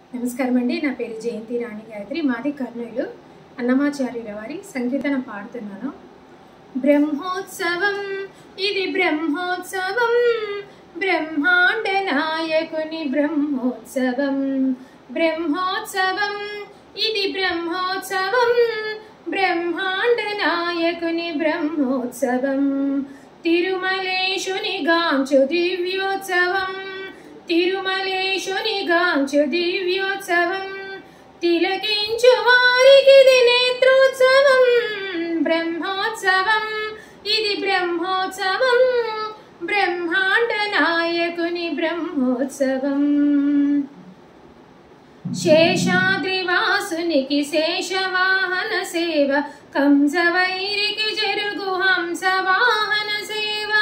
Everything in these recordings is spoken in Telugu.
నమస్కారం అండి నా పేరు జయంతి రాణి గాయత్రి మాది కర్నూలు అన్నమాచార్యుల వారి సంకీర్తనం పాడుతున్నాను బ్రహ్మోత్సవం ఇది బ్రహ్మోత్సవం బ్రహ్మాండ నాయకుని బ్రహ్మోత్సవం బ్రహ్మోత్సవం ఇది బ్రహ్మోత్సవం బ్రహ్మాండ నాయకుని బ్రహ్మోత్సవం తిరుమలేశుని గాంచు దివ్యోత్సవం తిరుమలేశుని గాంచు దివ్యోత్సవం తిలకించు వారికి ఇది నేత్రోత్సవం బ్రహ్మోత్సవం ఇది బ్రహ్మోత్సవం బ్రహ్మాండ నాయకుని బ్రహ్మోత్సవం శేషాద్రివాసునికి శేషవాహన సేవ కంసవైరికి జరుగు హంసవాహన సేవ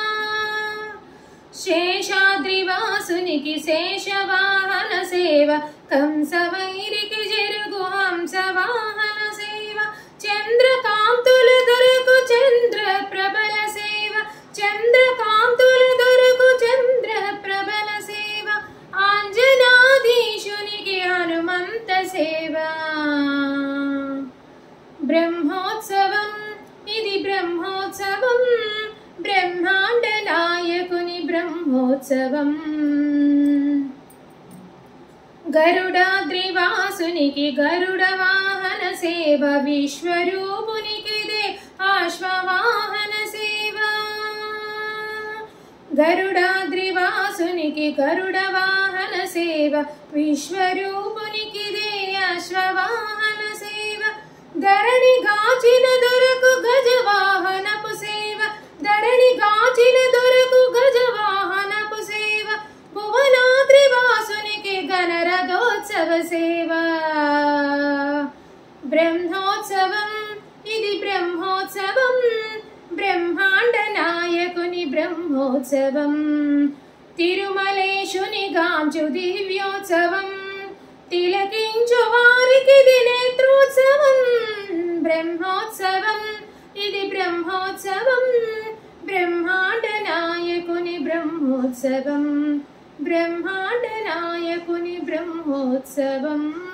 శేషాద్రివాసునికి శేషవాహన సేవ కంసవైరికి జరుగు హంసవాహన సేవ చంద్రకాంతుల దొరకు చంద్ర ప్రబల సేవ చంద్రకాంతుల దొరకు చంద్ర ప్రబల సేవ ఆంజనాధీశునికి హనుమంత సేవ బ్రహ్మోత్సవం ఇది బ్రహ్మోత్సవం బ్రహ్మాండ నాయకుని బ్రహ్మోత్సవం గరుడాద్రివాసునికి గరుడ వాహన సేవ విశ్వరూపునికి దే ఆశ్వవాహన సేవ గరుడాద్రివాసునికి గరుడ వాహన సేవ విశ్వరూపునికి దే అశ్వవాహన సేవ ధరణి గాచిన దొరకు గజవాహనపు సేవ ధరణి గాచిన దొరకు గజవాహనపు సేవ భువనాద్రివాసునికి గణరథోత్సవ సేవ బ్రహ్మోత్సవం ఇది బ్రహ్మోత్సవం బ్రహ్మాండ నాయకుని బ్రహ్మోత్సవం తిరుమలేశుని గాంచు దివ్యోత్సవం తిలకించు వారికి ఇది నేత్రోత్సవం బ్రహ్మోత్సవం ఇది బ్రహ్మోత్సవం బ్రహ్మాండ నాయకుని బ్రహ్మోత్సవం బ్రహ్మాండ నాయకుని బ్రహ్మోత్సవం